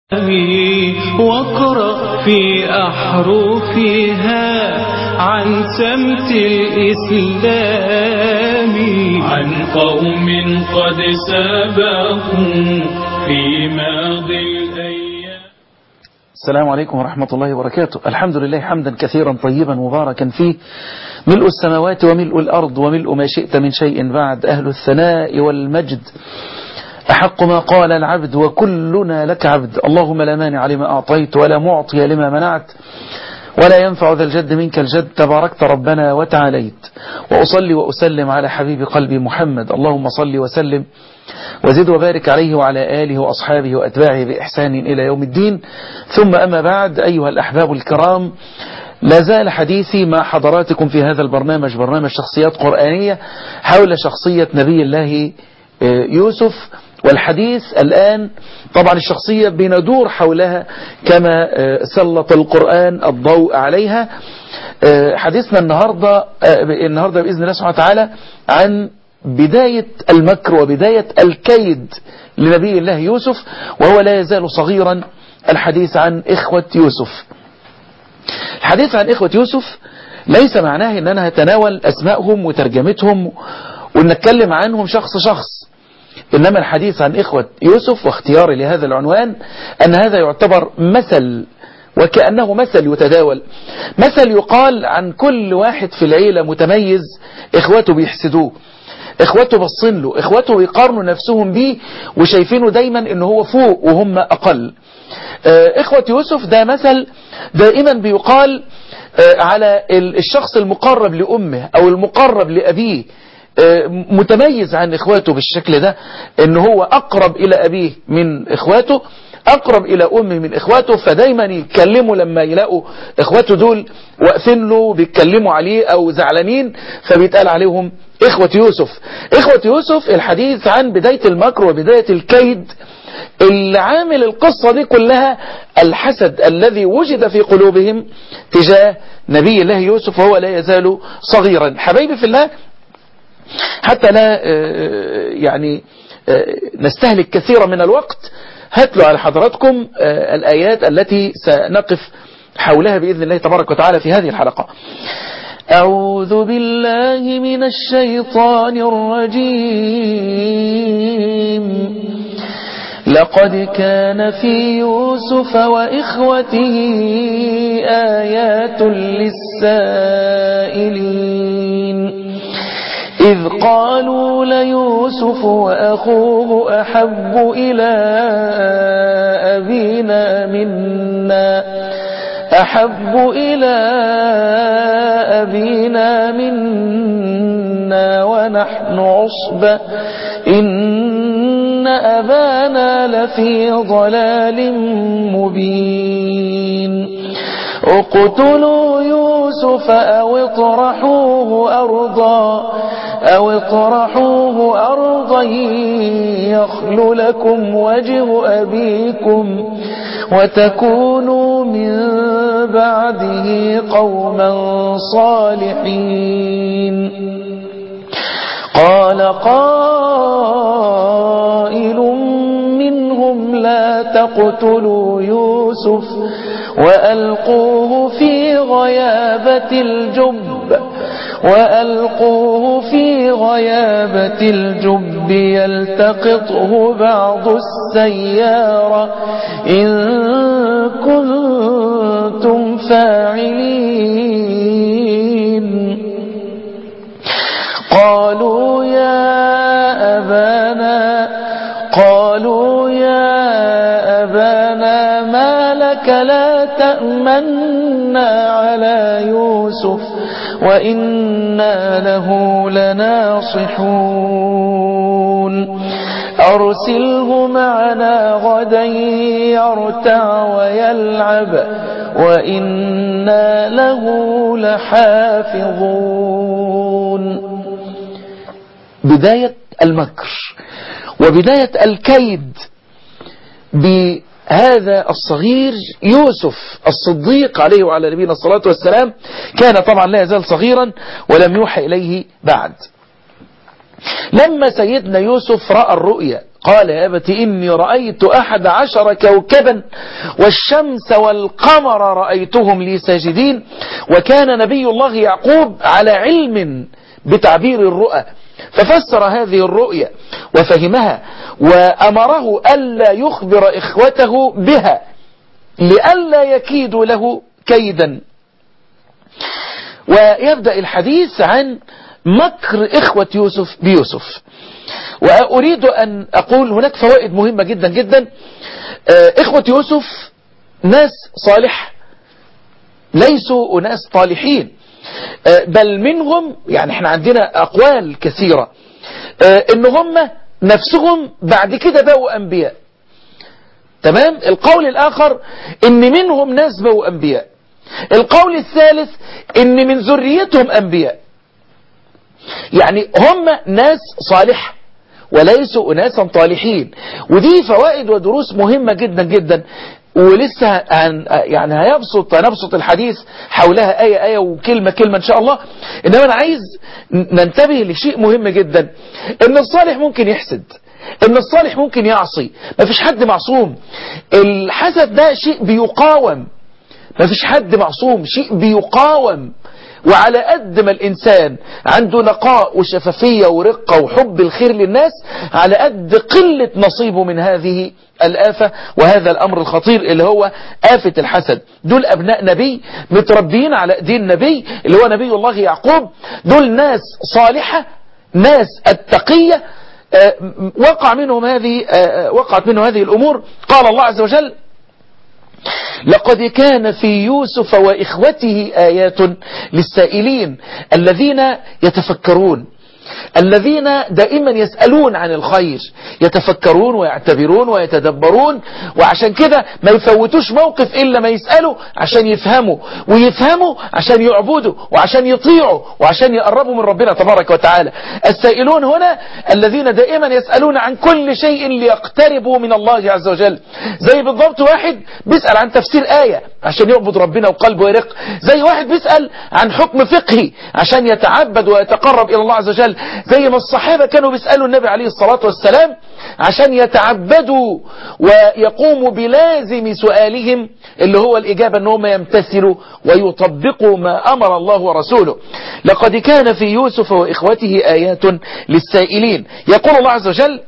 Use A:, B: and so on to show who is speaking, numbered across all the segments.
A: واقرأ في أحرفها عن سمت الإسلام عن قوم قد سبقوا في ماضي الأيام
B: السلام عليكم ورحمة الله وبركاته الحمد لله حمدا كثيرا طيبا مباركا فيه ملء السماوات وملء الأرض وملء ما شئت من شيء بعد أهل الثناء والمجد أحق ما قال العبد وكلنا لك عبد اللهم لا مانع لما أعطيت ولا معطي لما منعت ولا ينفع ذا الجد منك الجد تباركت ربنا وتعاليت وأصلي وأسلم على حبيب قلبي محمد اللهم صل وسلم وزد وبارك عليه وعلى آله وأصحابه وأتباعه بإحسان إلى يوم الدين ثم أما بعد أيها الأحباب الكرام لا زال حديثي مع حضراتكم في هذا البرنامج برنامج شخصيات قرآنية حول شخصية نبي الله يوسف والحديث الآن طبعا الشخصية بندور حولها كما سلط القرآن الضوء عليها حديثنا النهاردة النهاردة بإذن الله سبحانه وتعالى عن بداية المكر وبداية الكيد لنبي الله يوسف وهو لا يزال صغيرا الحديث عن إخوة يوسف الحديث عن إخوة يوسف ليس معناه أن أنا هتناول أسمائهم وترجمتهم ونتكلم عنهم شخص شخص إنما الحديث عن إخوة يوسف واختياري لهذا العنوان أن هذا يعتبر مثل وكأنه مثل يتداول مثل يقال عن كل واحد في العيلة متميز إخوته بيحسدوه إخوته بصين له إخوته بيقارنوا نفسهم بيه وشايفينه دايما إنه هو فوق وهم أقل إخوة يوسف ده مثل دائما بيقال على الشخص المقرب لأمه أو المقرب لأبيه متميز عن إخواته بالشكل ده إن هو أقرب إلى أبيه من إخواته أقرب إلى أمه من إخواته فدايما يتكلموا لما يلاقوا إخواته دول واقفين له بيتكلموا عليه أو زعلانين فبيتقال عليهم إخوة يوسف إخوة يوسف الحديث عن بداية المكر وبداية الكيد اللي عامل القصة دي كلها الحسد الذي وجد في قلوبهم تجاه نبي الله يوسف وهو لا يزال صغيرا حبايبي في الله حتى لا يعني نستهلك كثيرا من الوقت هتلو على حضراتكم الآيات التي سنقف حولها بإذن الله تبارك وتعالى في هذه الحلقة أعوذ بالله من الشيطان الرجيم لقد كان في يوسف وإخوته آيات للسائلين إذ قالوا ليوسف وأخوه أحب إلى أبينا منا أحب إلى أبينا منا ونحن عصبة إن أبانا لفي ضلال مبين اقتلوا يوسف أو اطرحوه أرضا أو اطرحوه أرضا يخل لكم وجه أبيكم وتكونوا من بعده قوما صالحين قال قائل منهم لا تقتلوا يوسف وألقوه في غيابة الجب وألقوه في غيابة الجب يلتقطه بعض السيارة إن كنتم فاعلين قالوا يا أبانا قالوا يا أبانا ما لك لا تأمنا على يوسف وإنا له لناصحون أرسله معنا غدا يرتع ويلعب وإنا له لحافظون بداية المكر وبداية الكيد بهذا الصغير يوسف الصديق عليه وعلى نبينا الصلاة والسلام كان طبعا لا يزال صغيرا ولم يوحى إليه بعد لما سيدنا يوسف رأى الرؤيا قال يا أبت إني رأيت أحد عشر كوكبا والشمس والقمر رأيتهم لي ساجدين وكان نبي الله يعقوب على علم بتعبير الرؤى ففسر هذه الرؤيا وفهمها وأمره ألا يخبر إخوته بها لئلا يكيدوا له كيدا ويبدأ الحديث عن مكر إخوة يوسف بيوسف وأريد أن أقول هناك فوائد مهمة جدا جدا إخوة يوسف ناس صالح ليسوا ناس طالحين بل منهم يعني احنا عندنا أقوال كثيرة ان هم نفسهم بعد كده بقوا أنبياء تمام القول الآخر ان منهم ناس بقوا أنبياء القول الثالث ان من ذريتهم أنبياء يعني هم ناس صالحة وليسوا أناسا طالحين ودي فوائد ودروس مهمة جدا جدا ولسه هن يعني هيبسط هنبسط الحديث حولها آية آية وكلمة كلمة إن شاء الله إنما أنا عايز ننتبه لشيء مهم جدا إن الصالح ممكن يحسد إن الصالح ممكن يعصي ما فيش حد معصوم الحسد ده شيء بيقاوم ما فيش حد معصوم شيء بيقاوم وعلى قد ما الإنسان عنده نقاء وشفافية ورقة وحب الخير للناس على قد قلة نصيبه من هذه الآفة وهذا الأمر الخطير اللي هو آفة الحسد دول أبناء نبي متربيين على دين نبي اللي هو نبي الله يعقوب دول ناس صالحة ناس التقية وقع منهم هذه وقعت منهم هذه الأمور قال الله عز وجل لقد كان في يوسف وإخوته آيات للسائلين الذين يتفكرون الذين دائما يسألون عن الخير يتفكرون ويعتبرون ويتدبرون وعشان كده ما يفوتوش موقف إلا ما يسألوا عشان يفهموا ويفهموا عشان يعبدوا وعشان يطيعوا وعشان يقربوا من ربنا تبارك وتعالى السائلون هنا الذين دائما يسألون عن كل شيء ليقتربوا من الله عز وجل زي بالضبط واحد بيسأل عن تفسير آية عشان يعبد ربنا وقلبه يرق زي واحد بيسأل عن حكم فقهي عشان يتعبد ويتقرب إلى الله عز وجل زي ما الصحابة كانوا بيسألوا النبي عليه الصلاة والسلام عشان يتعبدوا ويقوموا بلازم سؤالهم اللي هو الإجابة أنهم يمتثلوا ويطبقوا ما أمر الله ورسوله لقد كان في يوسف وإخوته آيات للسائلين يقول الله عز وجل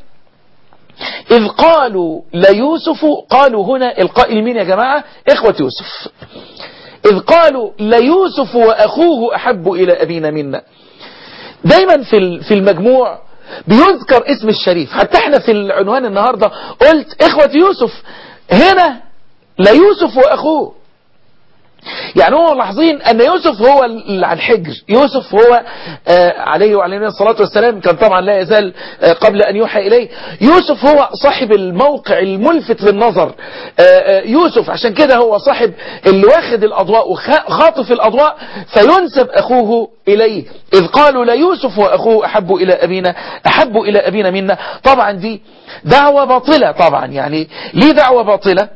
B: إذ قالوا ليوسف قالوا هنا القائل مين يا جماعة إخوة يوسف إذ قالوا ليوسف وأخوه أحب إلى أبينا منا دايما في في المجموع بيذكر اسم الشريف حتى احنا في العنوان النهاردة قلت إخوة يوسف هنا ليوسف وأخوه يعني هو لاحظين أن يوسف هو اللي على الحجر يوسف هو آه عليه وعليه الصلاة والسلام كان طبعا لا يزال آه قبل أن يوحى إليه يوسف هو صاحب الموقع الملفت للنظر آه يوسف عشان كده هو صاحب اللي واخد الأضواء وخاطف الأضواء فينسب أخوه إليه إذ قالوا لا يوسف وأخوه أحب إلى أبينا أحب إلى أبينا منا طبعا دي دعوة باطلة طبعا يعني ليه دعوة باطلة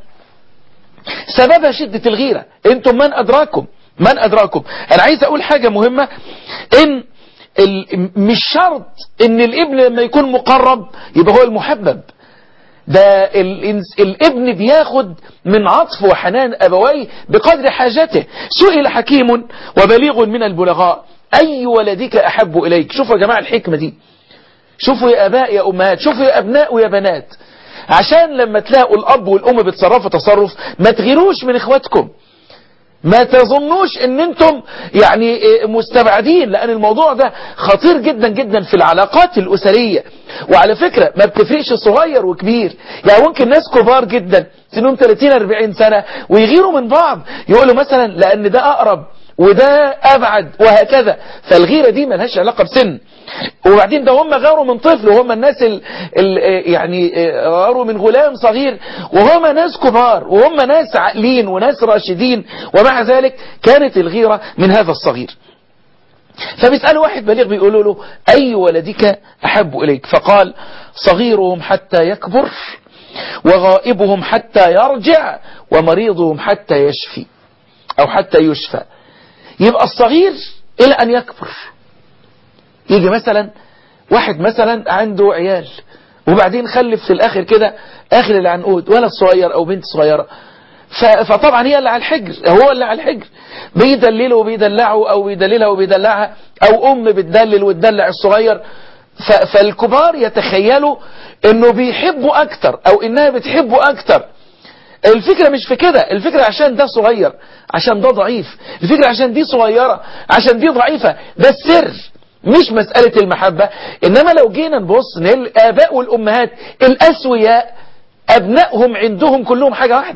B: سببها شدة الغيرة انتم من ادراكم من ادراكم انا عايز اقول حاجة مهمة ان مش شرط ان الابن لما يكون مقرب يبقى هو المحبب ده الابن بياخد من عطف وحنان أبويه بقدر حاجته سئل حكيم وبليغ من البلغاء أي ولدك أحب إليك شوفوا يا جماعة الحكمة دي شوفوا يا أباء يا أمهات شوفوا يا أبناء ويا بنات عشان لما تلاقوا الأب والأم بيتصرفوا تصرف ما تغيروش من إخواتكم ما تظنوش ان انتم يعني مستبعدين لان الموضوع ده خطير جدا جدا في العلاقات الاسرية وعلى فكرة ما بتفرقش صغير وكبير يعني ممكن ناس كبار جدا سنهم 30 40 سنة ويغيروا من بعض يقولوا مثلا لان ده اقرب وده ابعد وهكذا فالغيرة دي ملهاش علاقة بسن وبعدين ده هم غاروا من طفل وهم الناس ال ال يعني غاروا من غلام صغير وهم ناس كبار وهم ناس عاقلين وناس راشدين ومع ذلك كانت الغيرة من هذا الصغير فبيسألوا واحد بليغ بيقولوا له أي ولدك أحب إليك فقال صغيرهم حتى يكبر وغائبهم حتى يرجع ومريضهم حتى يشفي أو حتى يشفى يبقى الصغير إلى أن يكبر يجي مثلا واحد مثلا عنده عيال وبعدين خلف في الاخر كده اخر العنقود ولد صغير او بنت صغيرة فطبعا هي اللي على الحجر هو اللي على الحجر بيدلله وبيدلعه او بيدللها وبيدلعها او ام بتدلل وتدلع الصغير فالكبار يتخيلوا انه بيحبوا اكتر او انها بتحبه اكتر الفكرة مش في كده الفكرة عشان ده صغير عشان ده ضعيف الفكرة عشان دي صغيرة عشان دي ضعيفة ده السر مش مسألة المحبة إنما لو جينا نبص ان الآباء والأمهات الأسوياء أبنائهم عندهم كلهم حاجة واحدة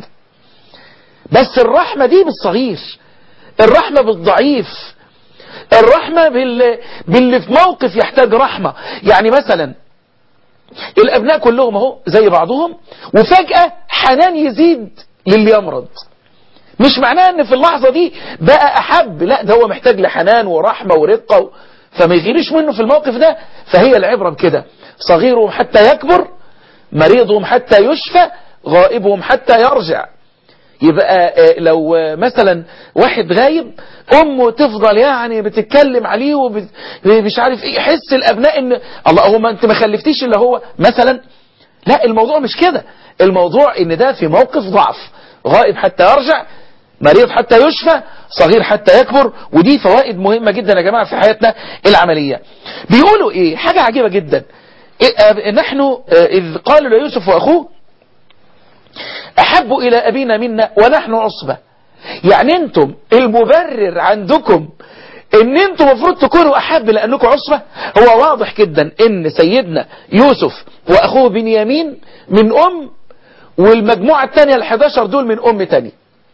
B: بس الرحمة دي بالصغير الرحمة بالضعيف الرحمة بال... باللي في موقف يحتاج رحمة يعني مثلا الأبناء كلهم اهو زي بعضهم وفجأة حنان يزيد للي يمرض مش معناه ان في اللحظة دي بقى أحب لا ده هو محتاج لحنان ورحمة ورقة و... فما يغيرش منه في الموقف ده فهي العبرة بكده صغيرهم حتى يكبر مريضهم حتى يشفى غائبهم حتى يرجع يبقى لو مثلا واحد غايب امه تفضل يعني بتتكلم عليه ومش عارف ايه يحس الابناء ان الله هو ما انت ما خلفتيش الا هو مثلا لا الموضوع مش كده الموضوع ان ده في موقف ضعف غائب حتى يرجع مريض حتى يشفى صغير حتى يكبر ودي فوائد مهمة جدا يا جماعة في حياتنا العملية بيقولوا ايه حاجة عجيبة جدا إيه نحن إذ قالوا ليوسف وأخوه أحب إلى أبينا منا ونحن عصبة يعني انتم المبرر عندكم ان انتم مفروض تكونوا أحب لأنكم عصبة هو واضح جدا ان سيدنا يوسف وأخوه بنيامين من أم والمجموعة الثانية ال11 دول من أم تانية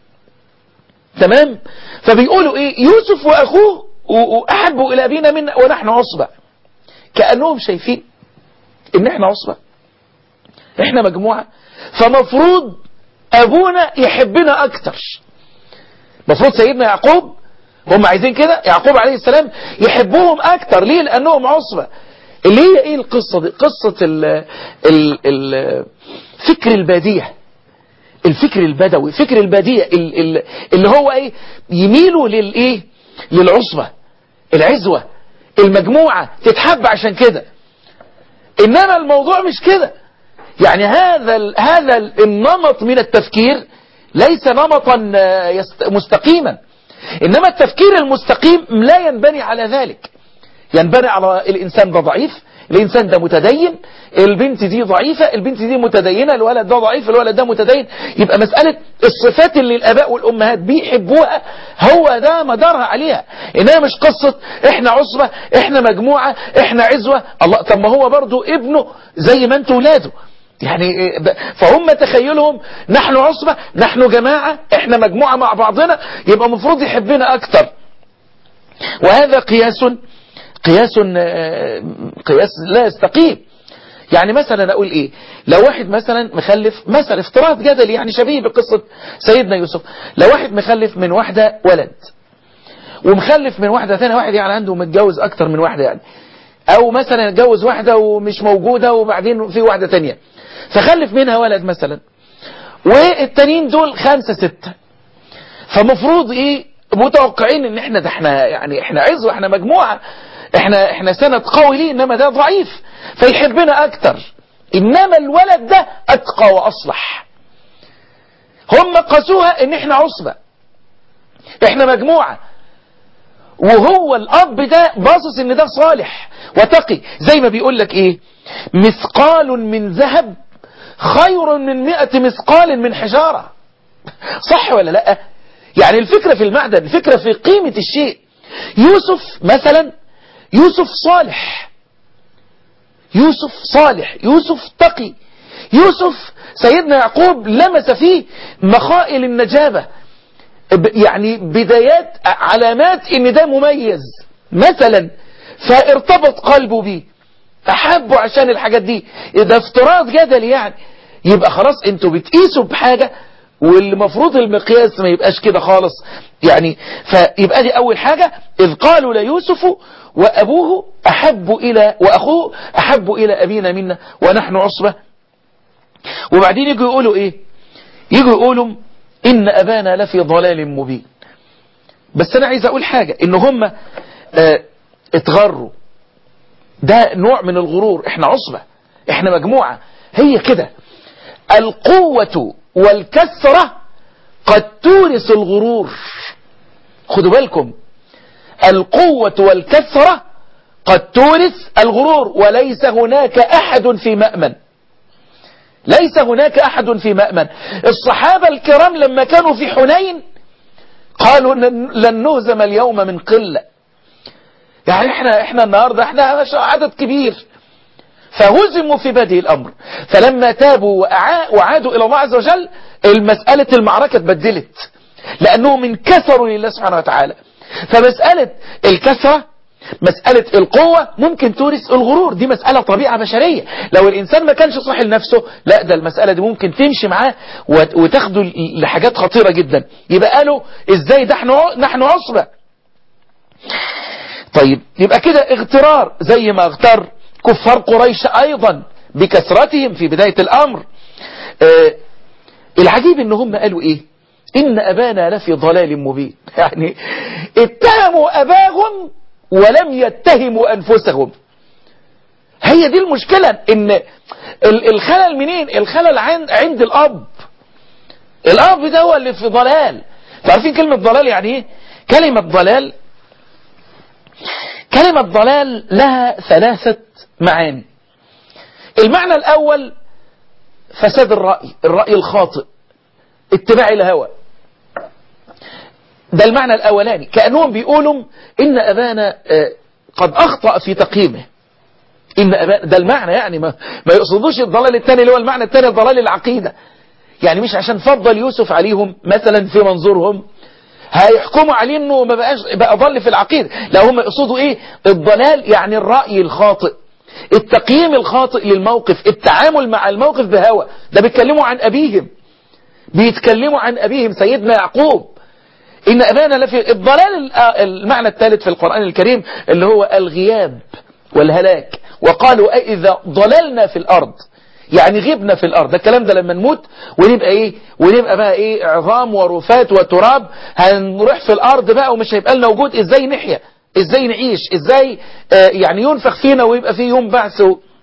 B: تمام فبيقولوا ايه يوسف واخوه واحبوا الى ابينا منا ونحن عصبة كأنهم شايفين ان احنا عصبة احنا مجموعة فمفروض ابونا يحبنا اكتر مفروض سيدنا يعقوب هم عايزين كده يعقوب عليه السلام يحبوهم اكتر ليه لانهم عصبة اللي هي ايه القصة دي قصة ال ال ال فكر البادية الفكر البدوي فكر البديع اللي هو ايه يميلوا للايه للعصبة العزوة المجموعة تتحب عشان كده انما الموضوع مش كده يعني هذا هذا النمط من التفكير ليس نمطا مستقيما انما التفكير المستقيم لا ينبني على ذلك ينبني على الانسان ده ضعيف الإنسان ده متدين البنت دي ضعيفة البنت دي متدينة الولد ده ضعيف الولد ده متدين يبقى مسألة الصفات اللي الآباء والأمهات بيحبوها هو ده مدارها عليها إنها مش قصة إحنا عصبة إحنا مجموعة إحنا عزوة الله طب ما هو برضو ابنه زي ما انتوا ولاده يعني فهم تخيلهم نحن عصبة نحن جماعة احنا مجموعة مع بعضنا يبقى مفروض يحبنا اكتر وهذا قياس قياس قياس لا يستقيم يعني مثلا اقول ايه لو واحد مثلا مخلف مثلا افتراض جدلي يعني شبيه بقصة سيدنا يوسف لو واحد مخلف من واحدة ولد ومخلف من واحدة ثانية واحد يعني عنده متجوز اكتر من واحدة يعني او مثلا اتجوز واحدة ومش موجودة وبعدين في واحدة ثانيه فخلف منها ولد مثلا والتانيين دول خمسة ستة فمفروض ايه متوقعين ان احنا ده احنا يعني احنا عزوة احنا مجموعة احنا احنا سند قوي ليه انما ده ضعيف فيحبنا اكتر انما الولد ده اتقى واصلح هم قاسوها ان احنا عصبة احنا مجموعة وهو الاب ده باصص ان ده صالح وتقي زي ما بيقول لك ايه مثقال من ذهب خير من مئة مثقال من حجارة صح ولا لا يعني الفكرة في المعدن الفكرة في قيمة الشيء يوسف مثلا يوسف صالح يوسف صالح يوسف تقي يوسف سيدنا يعقوب لمس فيه مخائل النجابة يعني بدايات علامات ان ده مميز مثلا فارتبط قلبه بيه احبه عشان الحاجات دي ده افتراض جدلي يعني يبقى خلاص انتوا بتقيسوا بحاجة والمفروض المقياس ما يبقاش كده خالص يعني فيبقى دي اول حاجة اذ قالوا ليوسف وابوه احب الى واخوه احب الى ابينا منا ونحن عصبة وبعدين يجوا يقولوا ايه يجوا يقولوا ان ابانا لفي ضلال مبين بس انا عايز اقول حاجة ان هم اه اتغروا ده نوع من الغرور احنا عصبة احنا مجموعة هي كده القوة والكسرة قد تورث الغرور خدوا بالكم القوة والكسرة قد تورث الغرور وليس هناك أحد في مأمن ليس هناك أحد في مأمن الصحابة الكرام لما كانوا في حنين قالوا لن نهزم اليوم من قلة يعني احنا احنا النهاردة احنا عدد كبير فهزموا في بدء الأمر فلما تابوا وعادوا إلى الله عز وجل المسألة المعركة اتبدلت لأنهم انكسروا لله سبحانه وتعالى فمسألة الكسرة مسألة القوة ممكن تورث الغرور دي مسألة طبيعة بشرية لو الإنسان ما كانش صاحي لنفسه لا ده المسألة دي ممكن تمشي معاه وتاخده لحاجات خطيرة جدا يبقى قالوا ازاي ده نحن عصبة طيب يبقى كده اغترار زي ما اغتر كفار قريش أيضا بكثرتهم في بداية الأمر آه العجيب ان هم قالوا ايه ان ابانا لفي ضلال مبين يعني اتهموا اباهم ولم يتهموا انفسهم هي دي المشكلة ان الخلل منين الخلل عند الاب الاب ده هو اللي في ضلال تعرفين كلمة ضلال يعني ايه كلمة ضلال كلمة ضلال لها ثلاثة معاني المعنى الاول فساد الرأي الرأي الخاطئ اتباع الهوى ده المعنى الأولاني كأنهم بيقولوا إن أبانا قد أخطأ في تقييمه إن أبانا ده المعنى يعني ما, ما يقصدوش الضلال الثاني اللي هو المعنى الثاني ضلال العقيدة يعني مش عشان فضل يوسف عليهم مثلا في منظورهم هيحكموا عليه انه ما بقاش بقى ضل في العقيدة لا هم يقصدوا ايه الضلال يعني الرأي الخاطئ التقييم الخاطئ للموقف التعامل مع الموقف بهوى ده بيتكلموا عن أبيهم بيتكلموا عن أبيهم سيدنا يعقوب إن أبانا لفي الضلال المعنى الثالث في القرآن الكريم اللي هو الغياب والهلاك وقالوا إذا ضللنا في الأرض يعني غبنا في الأرض ده الكلام ده لما نموت ونبقى إيه ونبقى بقى إيه عظام ورفات وتراب هنروح في الأرض بقى ومش هيبقى لنا وجود إزاي نحيا ازاي نعيش ازاي آه يعني ينفخ فينا ويبقى فيه يوم بعث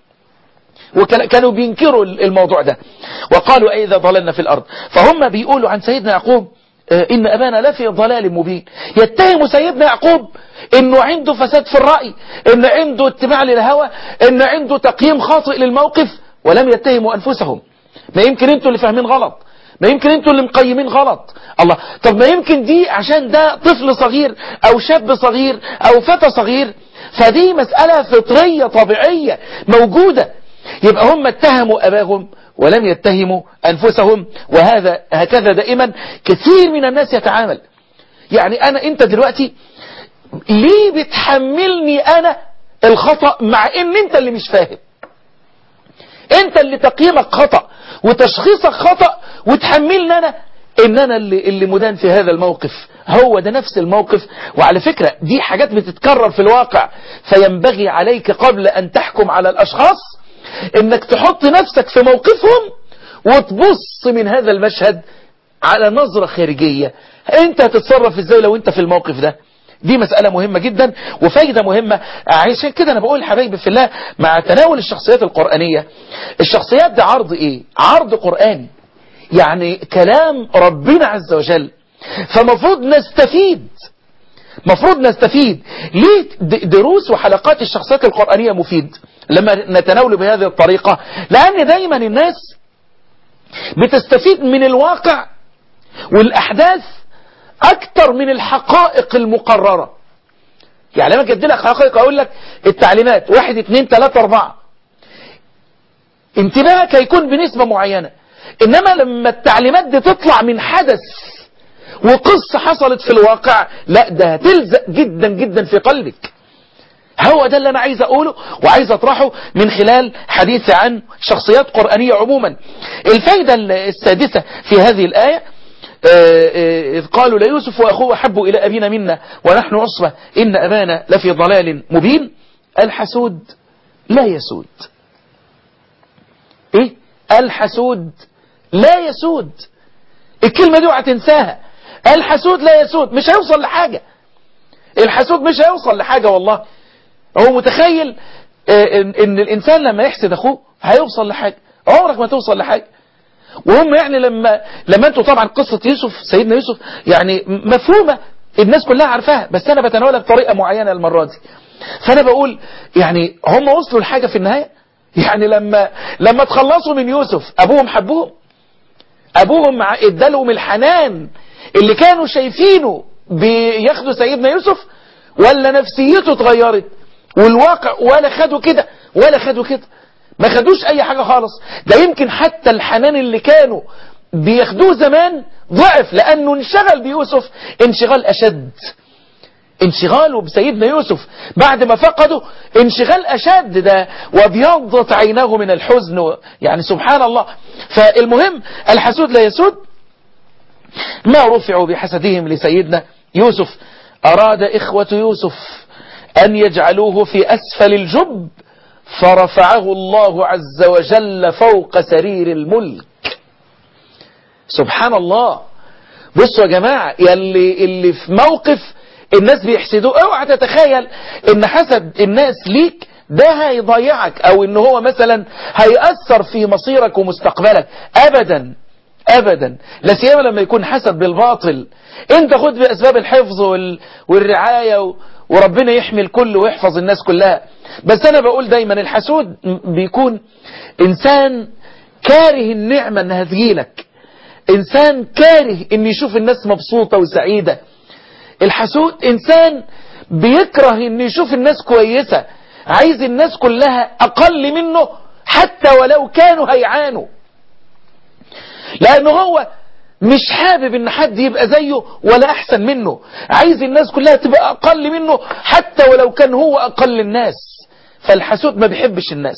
B: وكانوا بينكروا الموضوع ده وقالوا اذا ضللنا في الارض فهم بيقولوا عن سيدنا يعقوب آه ان ابانا لفي ضلال مبين يتهم سيدنا يعقوب انه عنده فساد في الرأي ان عنده اتباع للهوى ان عنده تقييم خاطئ للموقف ولم يتهموا انفسهم ما يمكن انتوا اللي فاهمين غلط ما يمكن انتوا اللي مقيمين غلط الله طب ما يمكن دي عشان ده طفل صغير او شاب صغير او فتى صغير فدي مسألة فطرية طبيعية موجودة يبقى هم اتهموا أباهم ولم يتهموا أنفسهم وهذا هكذا دائما كثير من الناس يتعامل يعني أنا أنت دلوقتي ليه بتحملني أنا الخطأ مع ان انت اللي مش فاهم انت اللي تقييمك خطأ وتشخيصك خطأ وتحملني انا ان انا اللي, اللي مدان في هذا الموقف هو ده نفس الموقف وعلى فكرة دي حاجات بتتكرر في الواقع فينبغي عليك قبل ان تحكم على الاشخاص انك تحط نفسك في موقفهم وتبص من هذا المشهد على نظرة خارجية انت هتتصرف ازاي لو انت في الموقف ده دي مسألة مهمة جدا وفايدة مهمة عشان كده انا بقول حبايبي في الله مع تناول الشخصيات القرآنية الشخصيات دي عرض ايه عرض قرآني يعني كلام ربنا عز وجل فمفروض نستفيد مفروض نستفيد ليه دروس وحلقات الشخصيات القرآنية مفيد لما نتناوله بهذه الطريقة لأن دايما الناس بتستفيد من الواقع والأحداث أكتر من الحقائق المقررة يعني لما كنت لك حقائق أقول لك التعليمات واحد اتنين تلاتة أربعة انتباهك هيكون بنسبة معينة إنما لما التعليمات دي تطلع من حدث وقصة حصلت في الواقع لا ده هتلزق جدا جدا في قلبك هو ده اللي أنا عايز أقوله وعايز أطرحه من خلال حديث عن شخصيات قرآنية عموما الفايدة السادسة في هذه الآية إذ قالوا ليوسف وأخوه أحب إلى أبينا منا ونحن عصبة إن أبانا لفي ضلال مبين الحسود لا يسود إيه الحسود لا يسود الكلمة دي هتنساها الحسود لا يسود مش هيوصل لحاجة الحسود مش هيوصل لحاجة والله هو متخيل ان, إن الانسان لما يحسد اخوه هيوصل لحاجة عمرك ما توصل لحاجة وهم يعني لما لما انتوا طبعا قصة يوسف سيدنا يوسف يعني مفهومة الناس كلها عارفاها بس انا بتناولها بطريقة معينة المرة دي فانا بقول يعني هم وصلوا لحاجة في النهاية يعني لما لما تخلصوا من يوسف ابوهم حبوهم ابوهم ادالهم الحنان اللي كانوا شايفينه بياخدوا سيدنا يوسف ولا نفسيته اتغيرت والواقع ولا خدوا كده ولا خدوا كده ما خدوش اي حاجة خالص ده يمكن حتى الحنان اللي كانوا بياخدوه زمان ضعف لانه انشغل بيوسف انشغال اشد انشغاله بسيدنا يوسف بعد ما فقده انشغال أشد ده وابيضت عيناه من الحزن يعني سبحان الله فالمهم الحسود لا يسود ما رفعوا بحسدهم لسيدنا يوسف أراد إخوة يوسف أن يجعلوه في أسفل الجب فرفعه الله عز وجل فوق سرير الملك سبحان الله بصوا يا جماعة يلي اللي في موقف الناس بيحسدوه اوعى تتخيل ان حسد الناس ليك ده هيضيعك او ان هو مثلا هيأثر في مصيرك ومستقبلك ابدا ابدا لا سيما لما يكون حسد بالباطل انت خد باسباب الحفظ وال... والرعاية و... وربنا يحمي الكل ويحفظ الناس كلها بس انا بقول دايما الحسود بيكون انسان كاره النعمة انها تجيلك انسان كاره ان يشوف الناس مبسوطة وسعيدة الحسود انسان بيكره ان يشوف الناس كويسة عايز الناس كلها اقل منه حتى ولو كانوا هيعانوا لانه هو مش حابب ان حد يبقى زيه ولا احسن منه عايز الناس كلها تبقى اقل منه حتى ولو كان هو اقل الناس فالحسود ما بيحبش الناس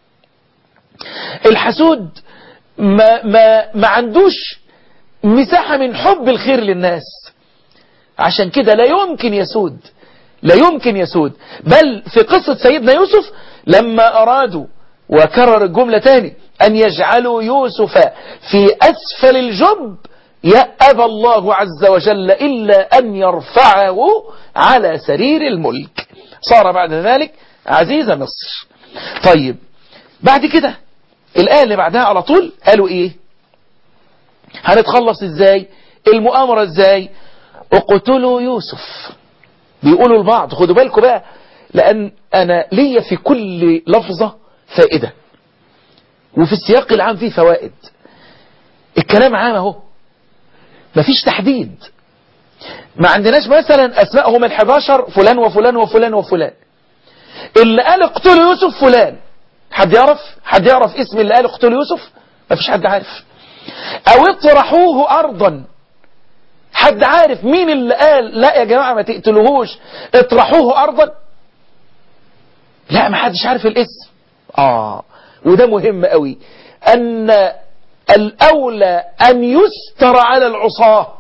B: الحسود ما, ما, ما عندوش مساحة من حب الخير للناس عشان كده لا يمكن يسود لا يمكن يسود بل في قصة سيدنا يوسف لما أرادوا وكرر الجملة تاني أن يجعلوا يوسف في أسفل الجب يأبى الله عز وجل إلا أن يرفعه على سرير الملك صار بعد ذلك عزيز مصر طيب بعد كده الآية اللي بعدها على طول قالوا إيه هنتخلص إزاي المؤامرة إزاي اقتلوا يوسف بيقولوا البعض خدوا بالكم بقى لأن أنا ليا في كل لفظة فائدة وفي السياق العام فيه فوائد الكلام عام اهو مفيش تحديد ما عندناش مثلا اسمائهم ال11 فلان وفلان وفلان وفلان اللي قال اقتلوا يوسف فلان حد يعرف حد يعرف اسم اللي قال اقتلوا يوسف مفيش حد عارف او اطرحوه ارضا حد عارف مين اللي قال لا يا جماعة ما تقتلوهوش اطرحوه ارضا لا ما حدش عارف الاسم اه وده مهم قوي ان الاولى ان يستر على العصاه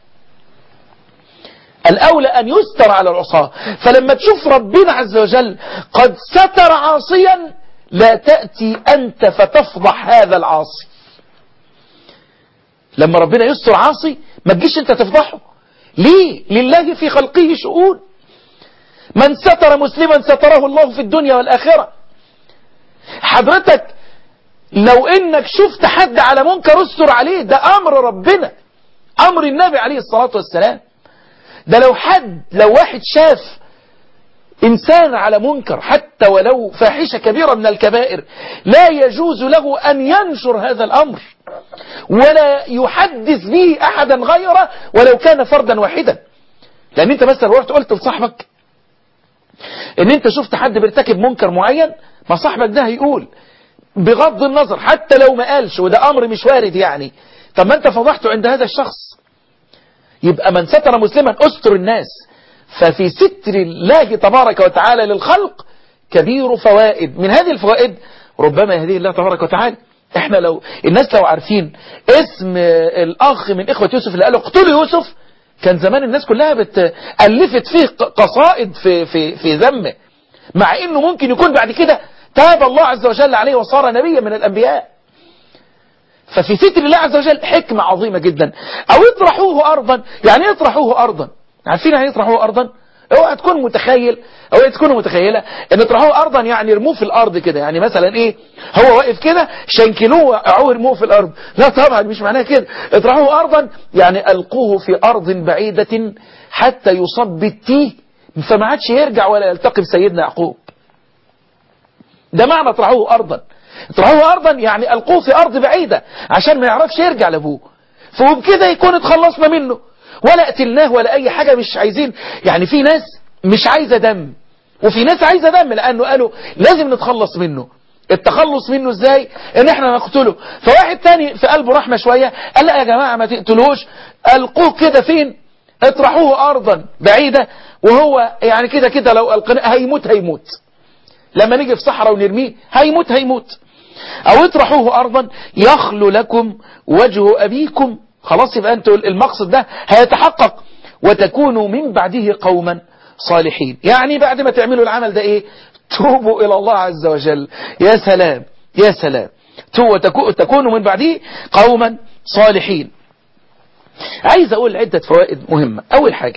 B: الأولى أن يستر على العصاة فلما تشوف ربنا عز وجل قد ستر عاصيا لا تأتي أنت فتفضح هذا العاصي لما ربنا يستر عاصي ما تجيش أنت تفضحه ليه لله في خلقه شؤون من ستر مسلما ستره الله في الدنيا والآخرة حضرتك لو انك شفت حد على منكر استر عليه ده امر ربنا امر النبي عليه الصلاة والسلام ده لو حد لو واحد شاف إنسان على منكر حتى ولو فاحشة كبيرة من الكبائر لا يجوز له أن ينشر هذا الأمر ولا يحدث به أحدا غيره ولو كان فردا واحدا لأن أنت مثلا رحت قلت لصاحبك إن أنت شفت حد بيرتكب منكر معين ما صاحبك ده هيقول بغض النظر حتى لو ما قالش وده أمر مش وارد يعني طب ما أنت فضحته عند هذا الشخص يبقى من ستر مسلما استر الناس ففي ستر الله تبارك وتعالى للخلق كبير فوائد من هذه الفوائد ربما يهديه الله تبارك وتعالى احنا لو الناس لو عارفين اسم الاخ من اخوة يوسف اللي قالوا اقتلوا يوسف كان زمان الناس كلها بتألفت فيه قصائد في, في, في ذمه مع انه ممكن يكون بعد كده تاب الله عز وجل عليه وصار نبيا من الانبياء ففي ستر الله عز وجل حكمة عظيمة جدا او اطرحوه ارضا يعني اطرحوه ارضا عارفين يعني اطرحوه ارضا اوعى تكون متخيل اوعى تكون متخيله ان اطرحوه ارضا يعني ارموه في الارض كده يعني مثلا ايه هو واقف كده شنكلوه وقعوه ارموه في الارض لا طبعا مش معناها كده اطرحوه ارضا يعني القوه في ارض بعيده حتى يصب بالتيه فما عادش يرجع ولا يلتقي بسيدنا يعقوب ده معنى اطرحوه ارضا اطرحوه ارضا يعني القوه في ارض بعيده عشان ما يعرفش يرجع لابوه فبكده يكون اتخلصنا منه ولا قتلناه ولا اي حاجة مش عايزين يعني في ناس مش عايزة دم وفي ناس عايزة دم لانه قالوا لازم نتخلص منه التخلص منه ازاي ان احنا نقتله فواحد تاني في قلبه رحمة شوية قال لا يا جماعة ما تقتلوش القوه كده فين اطرحوه ارضا بعيدة وهو يعني كده كده لو القناء هيموت هيموت لما نيجي في صحراء ونرميه هيموت هيموت او اطرحوه ارضا يخلو لكم وجه ابيكم خلاص يبقى انتوا المقصد ده هيتحقق وتكونوا من بعده قوما صالحين يعني بعد ما تعملوا العمل ده ايه توبوا الى الله عز وجل يا سلام يا سلام تكونوا من بعده قوما صالحين عايز اقول عدة فوائد مهمة اول حاجة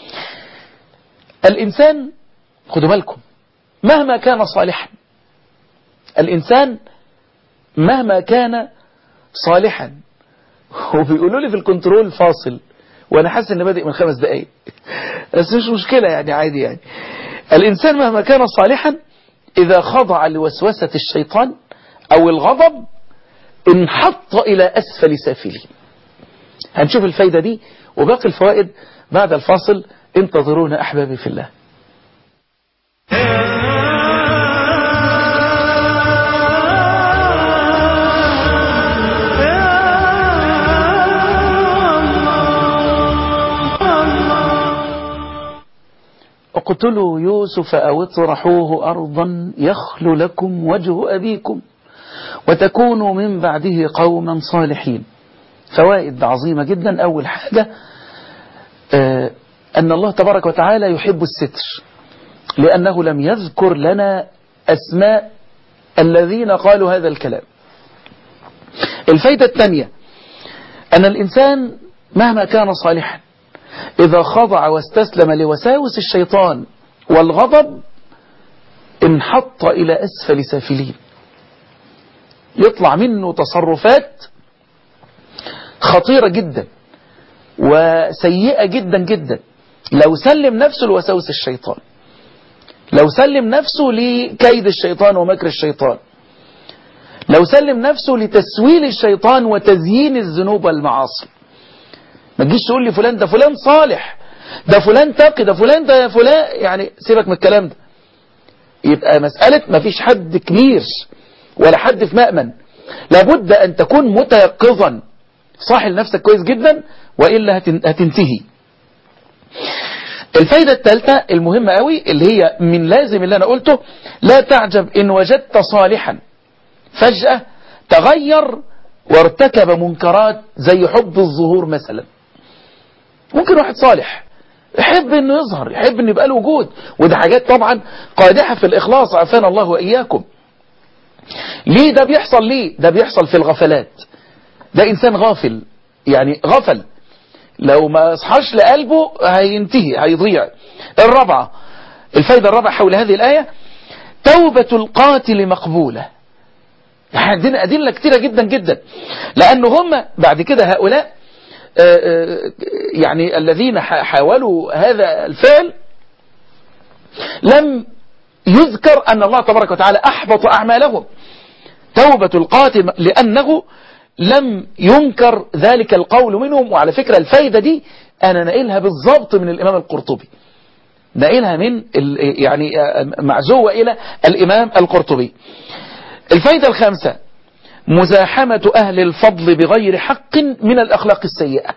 B: الانسان خدوا بالكم مهما كان صالحا الانسان مهما كان صالحا وبيقولوا لي في الكنترول فاصل وانا حاسس ان بادئ من خمس دقايق بس مش مشكلة يعني عادي يعني الانسان مهما كان صالحا اذا خضع لوسوسة الشيطان او الغضب انحط الى اسفل سافلين هنشوف الفايدة دي وباقي الفوائد بعد الفاصل انتظرونا احبابي في الله اقتلوا يوسف أو اطرحوه أرضا يخل لكم وجه أبيكم وتكونوا من بعده قوما صالحين فوائد عظيمة جدا أول حاجة آه أن الله تبارك وتعالى يحب الستر لأنه لم يذكر لنا أسماء الذين قالوا هذا الكلام الفايدة الثانية أن الإنسان مهما كان صالحا إذا خضع واستسلم لوساوس الشيطان والغضب انحط إلى أسفل سافلين يطلع منه تصرفات خطيرة جدا وسيئة جدا جدا لو سلم نفسه لوساوس الشيطان لو سلم نفسه لكيد الشيطان ومكر الشيطان لو سلم نفسه لتسويل الشيطان وتزيين الذنوب والمعاصي ما تجيش تقول لي فلان ده فلان صالح ده فلان تقي ده فلان ده فلان يعني سيبك من الكلام ده يبقى مسألة ما فيش حد كبير ولا حد في مأمن لابد أن تكون متيقظا صاحي لنفسك كويس جدا وإلا هتنتهي الفايدة الثالثة المهمة قوي اللي هي من لازم اللي أنا قلته لا تعجب إن وجدت صالحا فجأة تغير وارتكب منكرات زي حب الظهور مثلا ممكن واحد صالح يحب انه يظهر يحب انه يبقى له وجود وده حاجات طبعا قادحة في الاخلاص عافانا الله واياكم ليه ده بيحصل ليه ده بيحصل في الغفلات ده انسان غافل يعني غفل لو ما اصحاش لقلبه هينتهي هيضيع الرابعة الفايدة الرابعة حول هذه الآية توبة القاتل مقبولة عندنا أدلة كتيرة جدا جدا لأن هم بعد كده هؤلاء يعني الذين حاولوا هذا الفعل لم يذكر أن الله تبارك وتعالى أحبط أعمالهم توبة القاتل لأنه لم ينكر ذلك القول منهم وعلى فكرة الفايدة دي أنا نقلها بالضبط من الإمام القرطبي نقلها من يعني معزوة إلى الإمام القرطبي الفايدة الخامسة مزاحمة أهل الفضل بغير حق من الأخلاق السيئة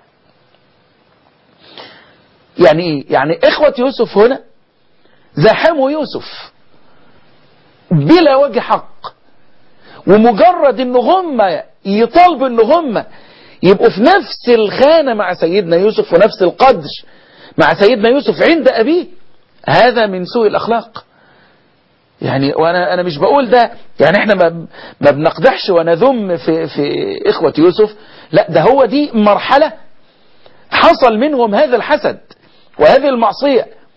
B: يعني إيه؟ يعني إخوة يوسف هنا زاحموا يوسف بلا وجه حق ومجرد ان هم يطالبوا ان هم يبقوا في نفس الخانة مع سيدنا يوسف ونفس القدر مع سيدنا يوسف عند أبيه هذا من سوء الأخلاق يعني وانا انا مش بقول ده يعني احنا ما ما بنقدحش ونذم في في اخوه يوسف لا ده هو دي مرحله حصل منهم هذا الحسد وهذه المعصيه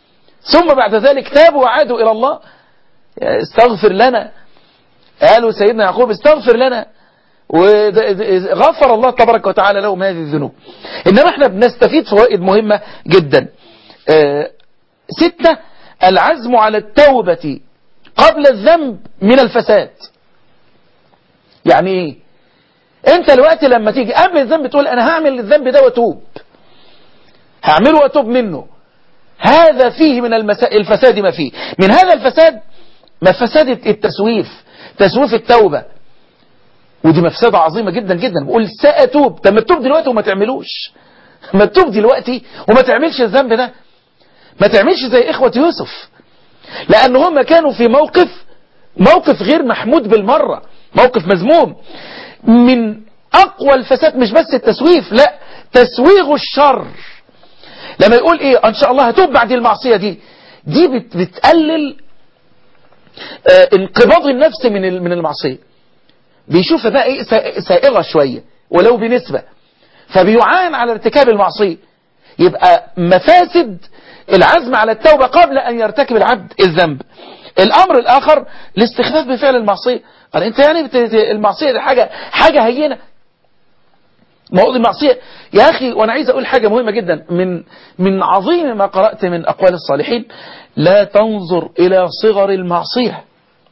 B: ثم بعد ذلك تابوا وعادوا إلى الله استغفر لنا قالوا سيدنا يعقوب استغفر لنا وغفر الله تبارك وتعالى لهم هذه الذنوب إنما احنا بنستفيد فوائد مهمة جدا اه ستة العزم على التوبة قبل الذنب من الفساد يعني ايه انت الوقت لما تيجي قبل الذنب تقول انا هعمل الذنب ده واتوب هعمله واتوب منه هذا فيه من المسا... الفساد ما فيه من هذا الفساد مفسد التسويف تسويف التوبة ودي مفسدة عظيمة جدا جدا بقول سأتوب طب ما تتوب دلوقتي وما تعملوش ما تتوب دلوقتي وما تعملش الذنب ده ما تعملش زي إخوة يوسف لأن هم كانوا في موقف موقف غير محمود بالمرة موقف مذموم من أقوى الفساد مش بس التسويف لا تسويغ الشر لما يقول إيه إن شاء الله هتوب بعد المعصية دي دي بت بتقلل آه انقباض النفس من من المعصية بيشوفها بقى ايه سائغة شوية ولو بنسبة فبيعان على ارتكاب المعصية يبقى مفاسد العزم على التوبة قبل أن يرتكب العبد الذنب الأمر الآخر الاستخفاف بفعل المعصية قال أنت يعني المعصية دي حاجة حاجة هينة موضوع المعصية يا أخي وأنا عايز أقول حاجة مهمة جدا من من عظيم ما قرأت من أقوال الصالحين لا تنظر إلى صغر المعصية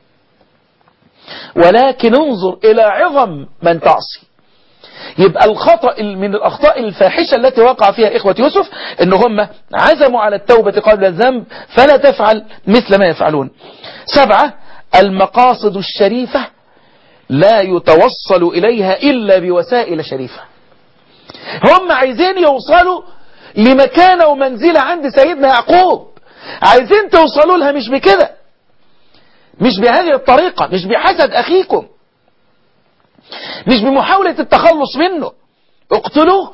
B: ولكن انظر إلى عظم من تعصي يبقى الخطأ من الأخطاء الفاحشة التي وقع فيها إخوة يوسف إن هم عزموا على التوبة قبل الذنب فلا تفعل مثل ما يفعلون سبعة المقاصد الشريفة لا يتوصل إليها إلا بوسائل شريفة هم عايزين يوصلوا لمكانة ومنزلة عند سيدنا يعقوب عايزين توصلوا لها مش بكده مش بهذه الطريقة مش بحسد أخيكم مش بمحاولة التخلص منه اقتلوه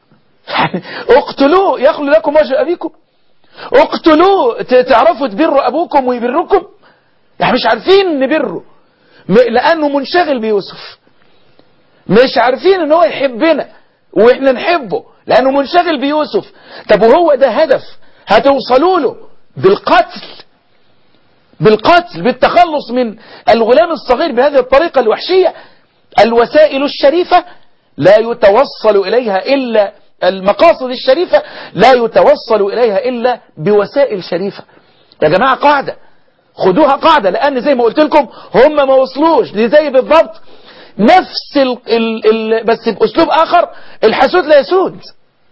B: اقتلوه يخلو لكم وجه أبيكم اقتلوه تعرفوا تبروا أبوكم ويبركم يعني مش عارفين نبره لأنه منشغل بيوسف مش عارفين ان هو يحبنا واحنا نحبه لأنه منشغل بيوسف طب وهو ده هدف هتوصلوا له بالقتل بالقتل بالتخلص من الغلام الصغير بهذه الطريقة الوحشية الوسائل الشريفة لا يتوصل إليها إلا المقاصد الشريفة لا يتوصل إليها إلا بوسائل شريفة يا جماعة قاعدة خدوها قاعدة لأن زي ما قلت لكم هم ما وصلوش دي زي بالضبط نفس ال ال ال بس بأسلوب آخر الحسود لا يسود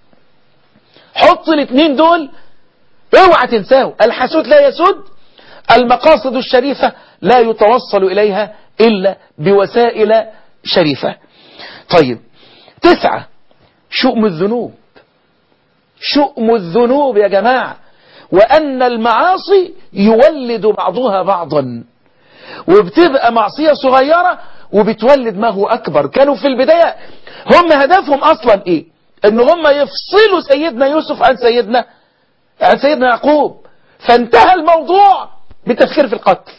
B: حط الاثنين دول اوعى تنساه الحسود لا يسود المقاصد الشريفة لا يتوصل إليها إلا بوسائل شريفة طيب تسعة شؤم الذنوب شؤم الذنوب يا جماعة وأن المعاصي يولد بعضها بعضا وبتبقى معصية صغيرة وبتولد ما هو أكبر كانوا في البداية هم هدفهم أصلا إيه إن هم يفصلوا سيدنا يوسف عن سيدنا عن سيدنا يعقوب فانتهى الموضوع بالتفكير في القتل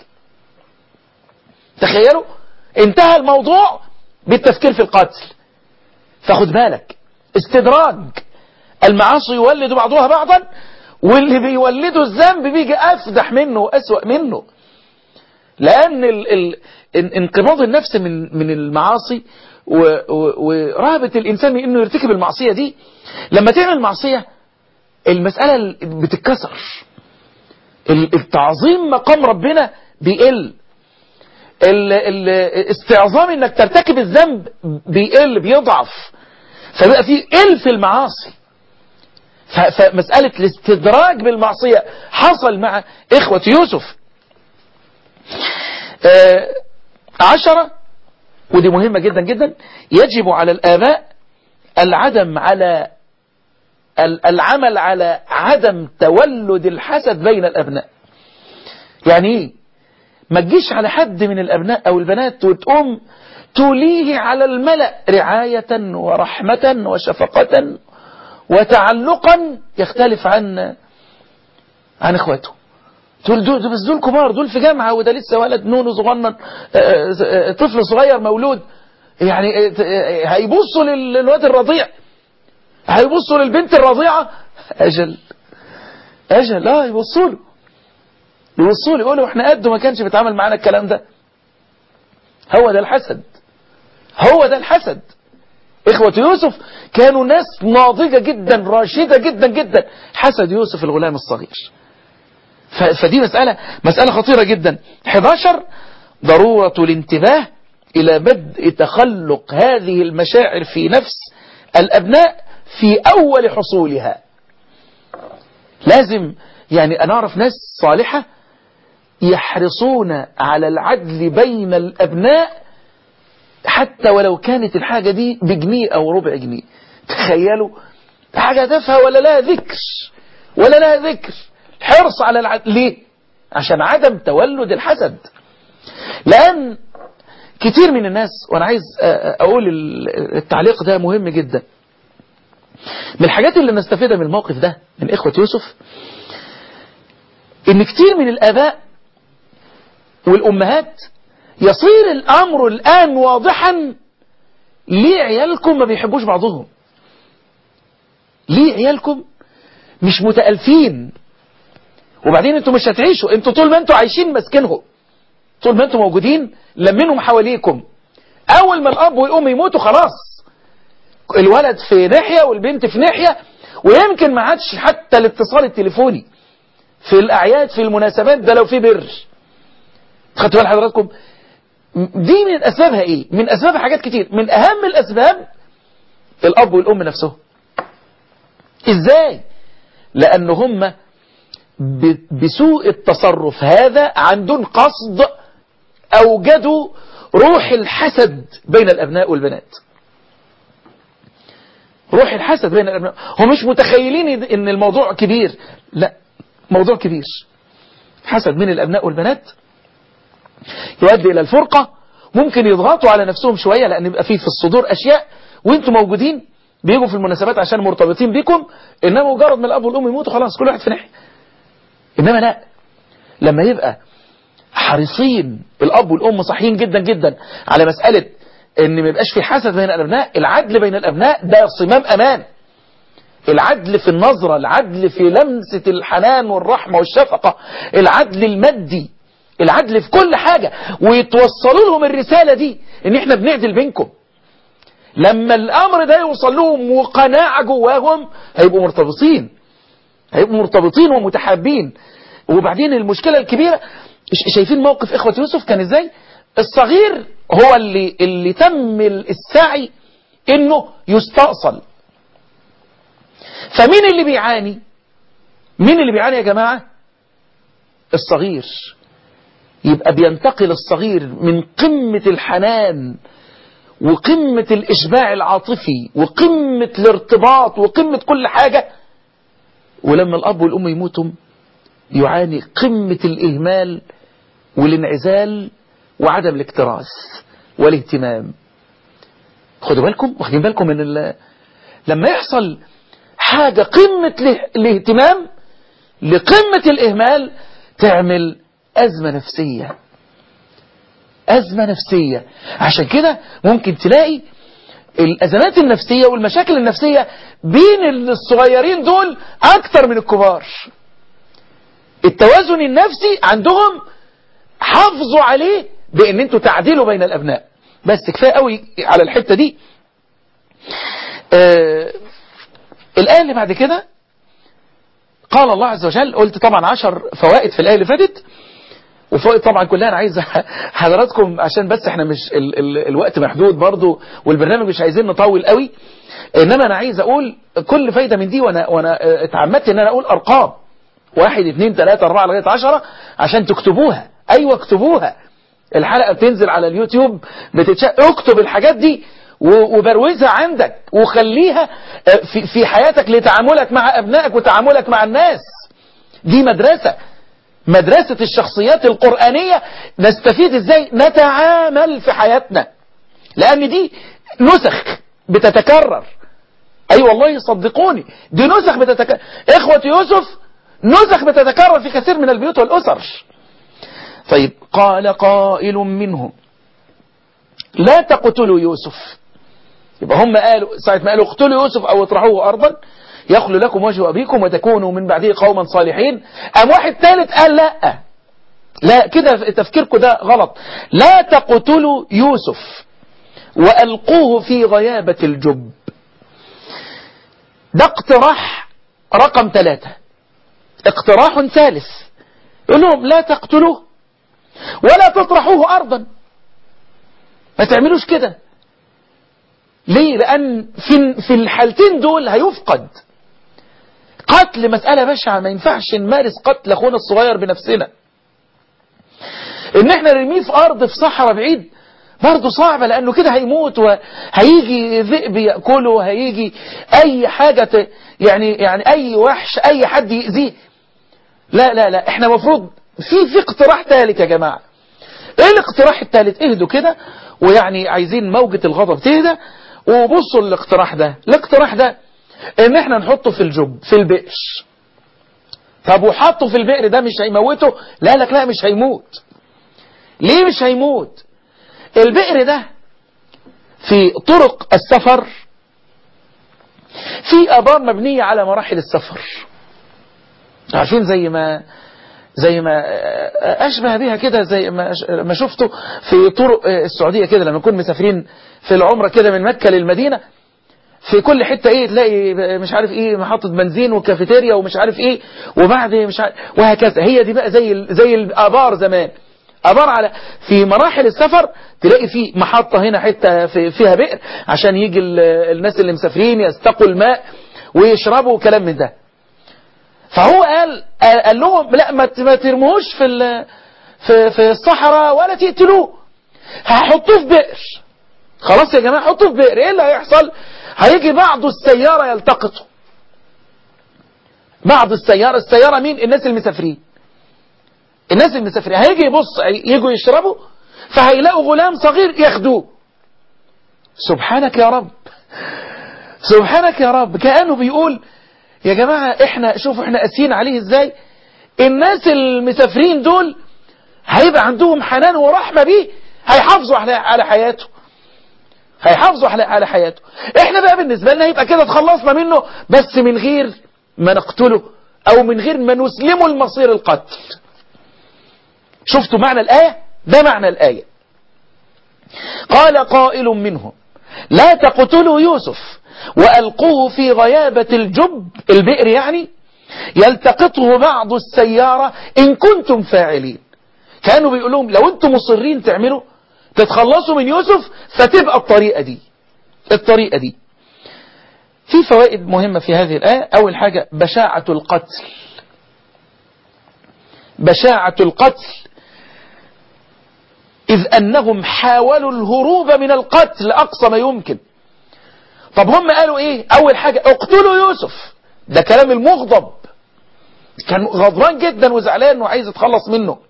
B: تخيلوا انتهى الموضوع بالتفكير في القتل فخد بالك استدراج المعاصي يولد بعضها بعضا واللي بيولده الذنب بيجي أفدح منه وأسوأ منه لأن ال ال انقباض النفس من من المعاصي ورهبة الإنسان من إنه يرتكب المعصية دي لما تعمل معصية المسألة بتتكسر التعظيم مقام ربنا بيقل الاستعظام انك ترتكب الذنب بيقل بيضعف فبقى في قل في المعاصي فمسألة الاستدراج بالمعصية حصل مع إخوة يوسف عشرة ودي مهمة جدا جدا يجب على الآباء العدم على العمل على عدم تولد الحسد بين الأبناء يعني ايه ما تجيش على حد من الأبناء أو البنات وتقوم توليه على الملأ رعاية ورحمة وشفقة وتعلقا يختلف عن عن اخواته دول دول بس دول كبار دول في جامعة وده لسه ولد نونو صغنن طفل صغير مولود يعني هيبصوا للواد الرضيع هيبصوا للبنت الرضيعة أجل أجل لا يبصوا له يوصوا يقولوا احنا قده ما كانش بيتعامل معانا الكلام ده هو ده الحسد هو ده الحسد إخوة يوسف كانوا ناس ناضجة جدا راشدة جدا جدا حسد يوسف الغلام الصغير فدي مسألة مسألة خطيرة جدا 11 ضرورة الانتباه إلى بدء تخلق هذه المشاعر في نفس الأبناء في أول حصولها لازم يعني أنا أعرف ناس صالحة يحرصون على العدل بين الأبناء حتى ولو كانت الحاجة دي بجنيه أو ربع جنيه تخيلوا حاجة تافهة ولا لها ذكر ولا لها ذكر حرص على العدل ليه عشان عدم تولد الحسد لأن كتير من الناس وأنا عايز أقول التعليق ده مهم جدا من الحاجات اللي نستفيدها من الموقف ده من إخوة يوسف إن كتير من الآباء والأمهات يصير الأمر الآن واضحا ليه عيالكم ما بيحبوش بعضهم ليه عيالكم مش متألفين وبعدين انتوا مش هتعيشوا انتوا طول ما انتوا عايشين ماسكينهم طول ما انتوا موجودين لمنهم حواليكم اول ما الاب والام يموتوا خلاص الولد في ناحية والبنت في ناحية ويمكن ما عادش حتى الاتصال التليفوني في الاعياد في المناسبات ده لو في بر خدتوا بال حضراتكم دي من اسبابها ايه من اسبابها حاجات كتير من اهم الاسباب الاب والام نفسهم ازاي لان هم بسوء التصرف هذا عن دون قصد اوجدوا روح الحسد بين الابناء والبنات روح الحسد بين الابناء هم مش متخيلين ان الموضوع كبير لا موضوع كبير حسد من الابناء والبنات يؤدي إلى الفرقة ممكن يضغطوا على نفسهم شوية لأن يبقى فيه في الصدور أشياء وانتم موجودين بيجوا في المناسبات عشان مرتبطين بيكم إنما مجرد ما الأب والأم يموتوا خلاص كل واحد في ناحية إنما لا لما يبقى حريصين الأب والأم صحيين جدا جدا على مسألة إن ما يبقاش في حسد بين الأبناء العدل بين الأبناء ده صمام أمان العدل في النظرة العدل في لمسة الحنان والرحمة والشفقة العدل المادي العدل في كل حاجة ويتوصلوا لهم الرسالة دي ان احنا بنعدل بينكم لما الامر ده يوصل لهم وقناعة جواهم هيبقوا مرتبطين هيبقوا مرتبطين ومتحابين وبعدين المشكلة الكبيرة شايفين موقف اخوة يوسف كان ازاي الصغير هو اللي, اللي تم السعي انه يستأصل فمين اللي بيعاني مين اللي بيعاني يا جماعة الصغير يبقى بينتقل الصغير من قمة الحنان وقمة الإشباع العاطفي وقمة الارتباط وقمة كل حاجة ولما الأب والأم يموتوا يعاني قمة الإهمال والانعزال وعدم الاكتراث والاهتمام خدوا بالكم واخدين بالكم من ال... لما يحصل حاجة قمة الاهتمام لقمة الإهمال تعمل أزمة نفسية أزمة نفسية عشان كده ممكن تلاقي الأزمات النفسية والمشاكل النفسية بين الصغيرين دول أكتر من الكبار التوازن النفسي عندهم حافظوا عليه بأن انتوا تعديلوا بين الأبناء بس كفاية قوي على الحتة دي آه الآية اللي بعد كده قال الله عز وجل قلت طبعا عشر فوائد في الآية اللي فاتت وفوائد طبعا كلها انا عايز حضراتكم عشان بس احنا مش ال ال الوقت محدود برضو والبرنامج مش عايزين نطول قوي انما انا عايز اقول كل فايدة من دي وانا وانا اتعمدت ان انا اقول ارقام واحد اثنين ثلاثة اربعة لغاية عشرة عشان تكتبوها ايوه اكتبوها الحلقة بتنزل على اليوتيوب بتتشق اكتب الحاجات دي وبروزها عندك وخليها في, في حياتك لتعاملك مع ابنائك وتعاملك مع الناس دي مدرسة مدرسة الشخصيات القرآنية نستفيد ازاي نتعامل في حياتنا لان دي نسخ بتتكرر اي أيوة والله صدقوني دي نسخ بتتكرر اخوة يوسف نسخ بتتكرر في كثير من البيوت والاسر طيب قال قائل منهم لا تقتلوا يوسف يبقى هم قالوا ساعة ما قالوا اقتلوا يوسف او اطرحوه ارضا يخلو لكم وجه ابيكم وتكونوا من بعده قوما صالحين ام واحد ثالث قال لا لا كده تفكيركم ده غلط لا تقتلوا يوسف وألقوه في غيابة الجب ده اقتراح رقم ثلاثة اقتراح ثالث يقول لهم لا تقتلوه ولا تطرحوه أرضا ما تعملوش كده ليه لأن في, في الحالتين دول هيفقد قتل مسألة بشعة ما ينفعش نمارس قتل أخونا الصغير بنفسنا إن احنا نرميه في أرض في صحراء بعيد برضه صعبة لأنه كده هيموت وهيجي ذئب يأكله هيجي أي حاجة ت... يعني يعني أي وحش أي حد يأذيه لا لا لا احنا مفروض في في اقتراح ثالث يا جماعة ايه الاقتراح الثالث اهدوا كده ويعني عايزين موجة الغضب تهدى وبصوا الاقتراح ده الاقتراح ده ان احنا نحطه في الجب في البئر طب وحطه في البئر ده مش هيموته لا لك لا مش هيموت ليه مش هيموت البئر ده في طرق السفر في ابار مبنية على مراحل السفر عارفين زي ما زي ما أشبه بها كده زي ما ما شفته في طرق السعودية كده لما نكون مسافرين في العمرة كده من مكة للمدينة في كل حتة ايه تلاقي مش عارف ايه محطة بنزين وكافيتيريا ومش عارف ايه وبعد مش عارف وهكذا هي دي بقى زي زي الابار زمان ابار على في مراحل السفر تلاقي في محطة هنا حتة في فيها بئر عشان يجي الناس اللي مسافرين يستقوا الماء ويشربوا وكلام من ده فهو قال قال لهم لا ما ترموهوش في في في الصحراء ولا تقتلوه هحطوه في بئر خلاص يا جماعه حطوه في بئر ايه اللي هيحصل هيجي بعض السياره يلتقطوا بعض السياره السياره مين الناس المسافرين الناس المسافرين هيجي يبص يجوا يشربوا فهيلاقوا غلام صغير ياخدوه سبحانك يا رب سبحانك يا رب كانه بيقول يا جماعة احنا شوفوا احنا قاسيين عليه ازاي الناس المسافرين دول هيبقى عندهم حنان ورحمة بيه هيحافظوا على على حياته هيحافظوا على على حياته احنا بقى بالنسبة لنا يبقى كده اتخلصنا منه بس من غير ما نقتله او من غير ما نسلمه لمصير القتل شفتوا معنى الآية ده معنى الآية قال قائل منهم لا تقتلوا يوسف وألقوه في غيابة الجب البئر يعني يلتقطه بعض السيارة إن كنتم فاعلين كانوا بيقول لهم لو أنتم مصرين تعملوا تتخلصوا من يوسف فتبقى الطريقة دي الطريقة دي في فوائد مهمة في هذه الآية أول حاجة بشاعة القتل بشاعة القتل إذ أنهم حاولوا الهروب من القتل أقصى ما يمكن طب هم قالوا ايه اول حاجة اقتلوا يوسف ده كلام المغضب كان غضبان جدا وزعلان وعايز يتخلص منه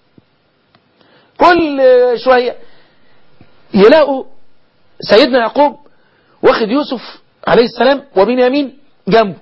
B: كل شوية يلاقوا سيدنا يعقوب واخد يوسف عليه السلام وبنيامين جنبه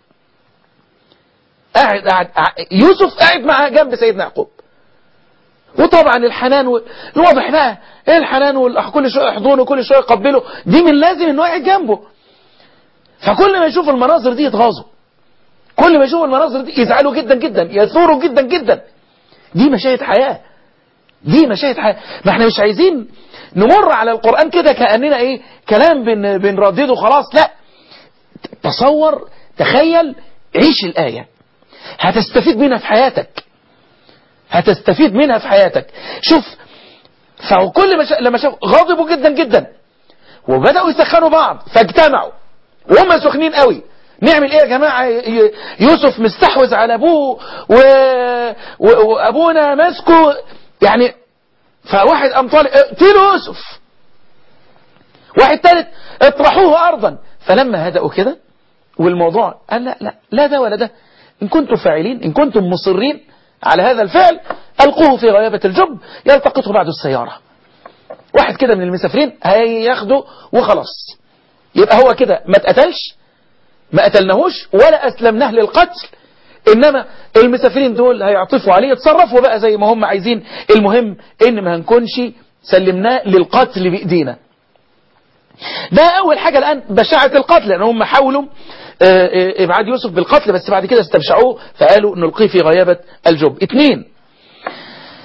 B: قاعد قاعد يوسف قاعد مع جنب سيدنا يعقوب وطبعا الحنان و... الواضح بقى ايه الحنان وال... كل شويه يحضنه كل شويه يقبله دي من لازم انه يقعد جنبه فكل ما يشوف المناظر دي يتغاظوا كل ما يشوف المناظر دي يزعلوا جدا جدا يثوروا جدا جدا دي مشاهد حياه دي مشاهد حياه ما احنا مش عايزين نمر على القران كده كاننا ايه كلام بن... بنردده خلاص لا تصور تخيل عيش الايه هتستفيد منها في حياتك هتستفيد منها في حياتك شوف فكل ما شا... لما شافوا غضبوا جدا جدا وبدأوا يسخنوا بعض فاجتمعوا وهم سخنين قوي نعمل ايه يا جماعة يوسف مستحوذ على ابوه و... و... وابونا ماسكه يعني فواحد قام طالع اقتلوا يوسف واحد ثالث اطرحوه ارضا فلما هدأوا كده والموضوع قال لا لا لا ده ولا ده ان كنتم فاعلين ان كنتم مصرين على هذا الفعل ألقوه في غيابة الجب يلتقطه بعد السيارة واحد كده من المسافرين هياخده وخلاص يبقى هو كده ما اتقتلش ما قتلناهوش ولا أسلمناه للقتل إنما المسافرين دول هيعطفوا عليه يتصرفوا بقى زي ما هم عايزين المهم إن ما هنكونش سلمناه للقتل بإيدينا ده أول حاجة الآن بشاعة القتل لأن هم حاولوا ابعاد يوسف بالقتل بس بعد كده استبشعوه فقالوا نلقيه في غيابة الجب اثنين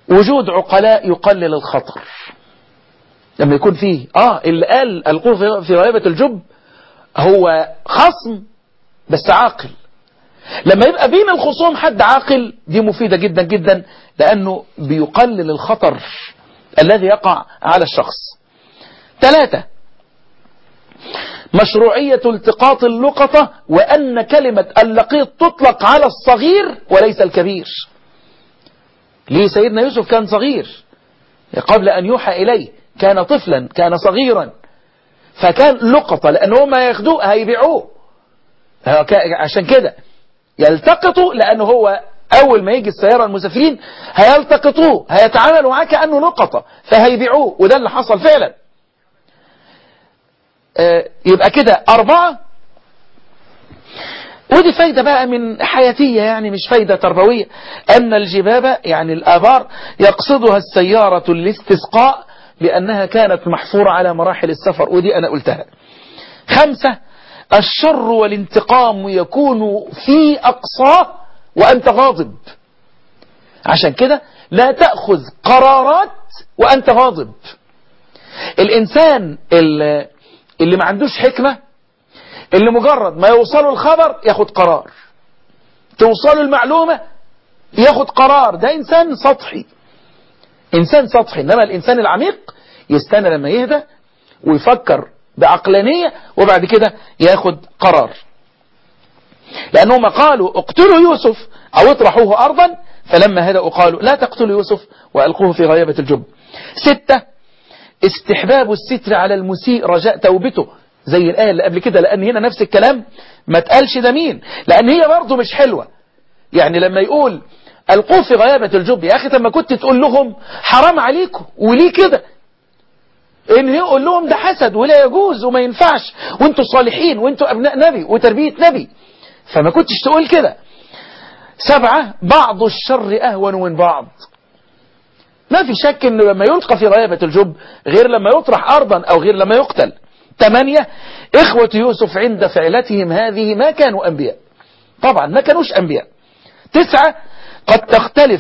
B: وجود عقلاء يقلل الخطر لما يكون فيه اه اللي قال القوه في غيبة الجب هو خصم بس عاقل لما يبقى بين الخصوم حد عاقل دي مفيدة جدا جدا لأنه بيقلل الخطر الذي يقع على الشخص ثلاثة مشروعية التقاط اللقطة وأن كلمة اللقيط تطلق على الصغير وليس الكبير ليه سيدنا يوسف كان صغير قبل أن يوحى إليه كان طفلا كان صغيرا فكان لقطة لأنه ما ياخدوه هيبيعوه عشان كده يلتقطوا لأنه هو أول ما يجي السيارة المسافرين هيلتقطوه هيتعاملوا معاه كأنه لقطة فهيبيعوه وده اللي حصل فعلا آه يبقى كده أربعة ودي فايدة بقى من حياتية يعني مش فايدة تربوية أن الجبابة يعني الآبار يقصدها السيارة الاستسقاء لأنها كانت محفورة على مراحل السفر ودي أنا قلتها خمسة الشر والانتقام يكون في أقصاه وأنت غاضب عشان كده لا تأخذ قرارات وأنت غاضب الإنسان اللي, اللي ما عندوش حكمة اللي مجرد ما يوصله الخبر ياخد قرار توصله المعلومة ياخد قرار ده إنسان سطحي إنسان سطحي إنما الإنسان العميق يستنى لما يهدى ويفكر بعقلانية وبعد كده ياخد قرار لأنهم قالوا اقتلوا يوسف أو اطرحوه أرضا فلما هدأوا قالوا لا تقتلوا يوسف وألقوه في غيابة الجب ستة استحباب الستر على المسيء رجاء توبته زي الآية اللي قبل كده لأن هنا نفس الكلام ما تقالش ده مين لأن هي برضه مش حلوة يعني لما يقول ألقوه في غيابة الجب يا أخي لما كنت تقول لهم حرام عليكم وليه كده ان هي يقول لهم ده حسد ولا يجوز وما ينفعش وانتوا صالحين وانتوا ابناء نبي وتربية نبي فما كنتش تقول كده سبعة بعض الشر اهون من بعض ما في شك انه لما يلقى في غيابة الجب غير لما يطرح ارضا او غير لما يقتل ثمانية اخوة يوسف عند فعلتهم هذه ما كانوا انبياء طبعا ما كانوش انبياء تسعة قد تختلف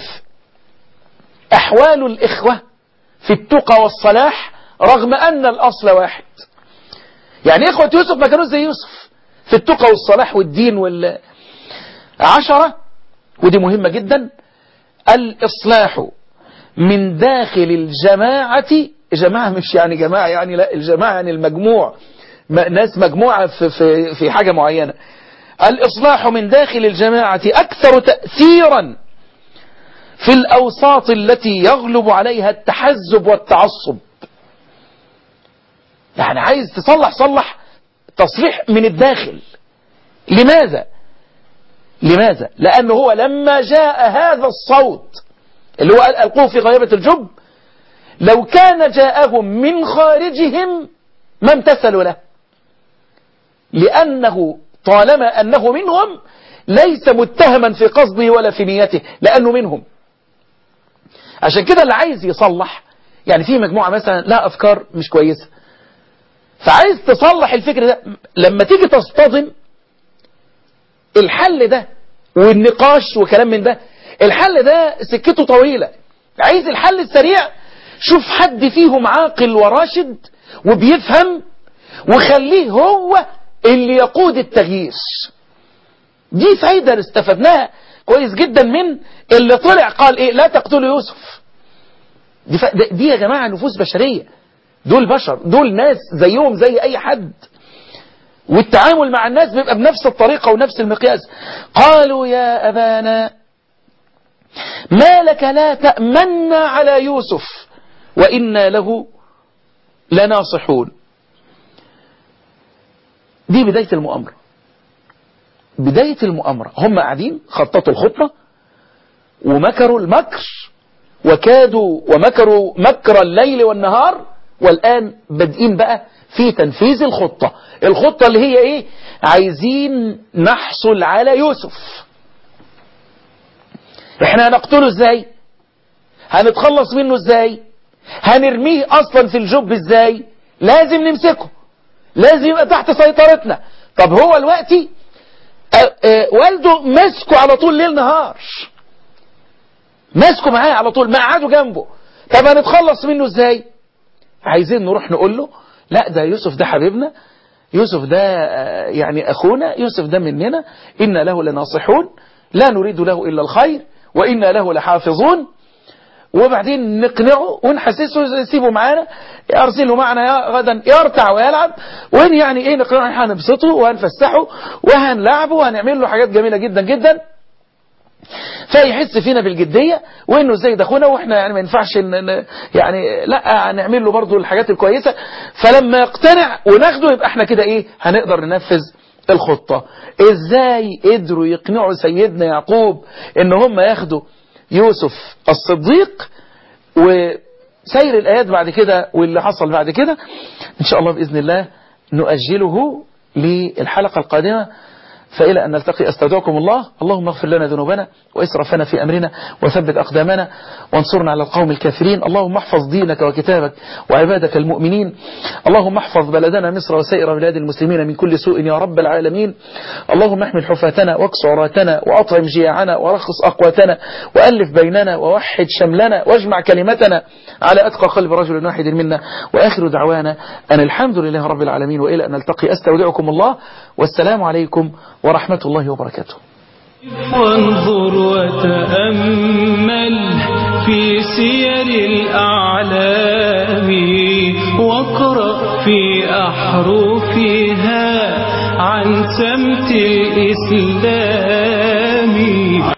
B: احوال الاخوة في التقى والصلاح رغم أن الأصل واحد يعني إخوة يوسف ما كانوش زي يوسف في التقى والصلاح والدين وال عشرة ودي مهمة جدا الإصلاح من داخل الجماعة جماعة مش يعني جماعة يعني لا الجماعة يعني المجموع ناس مجموعة في, في, في حاجة معينة الإصلاح من داخل الجماعة أكثر تأثيرا في الأوساط التي يغلب عليها التحزب والتعصب يعني عايز تصلح صلح تصليح من الداخل لماذا لماذا لأنه هو لما جاء هذا الصوت اللي هو ألقوه في غيبة الجب لو كان جاءهم من خارجهم ما امتثلوا له لأنه طالما أنه منهم ليس متهما في قصده ولا في نيته لأنه منهم عشان كده اللي عايز يصلح يعني في مجموعة مثلا لا أفكار مش كويسة فعايز تصلح الفكر ده لما تيجي تصطدم الحل ده والنقاش وكلام من ده الحل ده سكته طويلة عايز الحل السريع شوف حد فيهم عاقل وراشد وبيفهم وخليه هو اللي يقود التغيير دي فايدة استفدناها كويس جدا من اللي طلع قال ايه لا تقتلوا يوسف دي, ف... دي يا جماعة نفوس بشرية دول بشر دول ناس زيهم زي اي حد والتعامل مع الناس بيبقى بنفس الطريقة ونفس المقياس قالوا يا أبانا ما لك لا تأمنا على يوسف وإنا له لناصحون دي بداية المؤامرة بداية المؤامرة هم قاعدين خططوا الخطة ومكروا المكر وكادوا ومكروا مكر الليل والنهار والآن بادئين بقى في تنفيذ الخطة الخطة اللي هي ايه عايزين نحصل على يوسف احنا هنقتله ازاي هنتخلص منه ازاي هنرميه اصلا في الجب ازاي لازم نمسكه لازم يبقى تحت سيطرتنا طب هو دلوقتي والده مسكه على طول ليل نهار ماسكه معاه على طول مقعده جنبه طب هنتخلص منه ازاي عايزين نروح نقول له لا ده يوسف ده حبيبنا يوسف ده آه، يعني أخونا يوسف ده مننا إنا له لناصحون لا نريد له إلا الخير وإنا له لحافظون وبعدين نقنعه ونحسسه يسيبه معانا يرسله معنا يا- غدا يرتع ويلعب وين يعني ايه نقنعه إن إحنا هنبسطه وهنفسحه وهنلعبه وهنعمل له حاجات جميلة جدا جدا فيحس فينا بالجدية وانه ازاي ده اخونا واحنا يعني ما ينفعش ن- ن- يعني لا هنعمل له برضه الحاجات الكويسة فلما يقتنع وناخده يبقى احنا كده ايه هنقدر ننفذ الخطة ازاي قدروا يقنعوا سيدنا يعقوب ان هم ياخدوا يوسف الصديق وسير الآيات بعد كده واللي حصل بعد كده إن شاء الله بإذن الله نؤجله للحلقة القادمة فإلى أن نلتقي أستودعكم الله اللهم اغفر لنا ذنوبنا وإسرافنا في أمرنا وثبت أقدامنا وانصرنا على القوم الكافرين اللهم احفظ دينك وكتابك وعبادك المؤمنين اللهم احفظ بلدنا مصر وسائر بلاد المسلمين من كل سوء يا رب العالمين اللهم احمل حفاتنا واكس عراتنا وأطعم جياعنا ورخص أقواتنا وألف بيننا ووحد شملنا واجمع كلمتنا على أتقى قلب رجل واحد منا وآخر دعوانا أن الحمد لله رب العالمين وإلى أن نلتقي أستودعكم الله والسلام عليكم ورحمة الله وبركاته
A: وانظر وتأمل في سير الأعلام واقرأ في أحرفها عن سمت الإسلام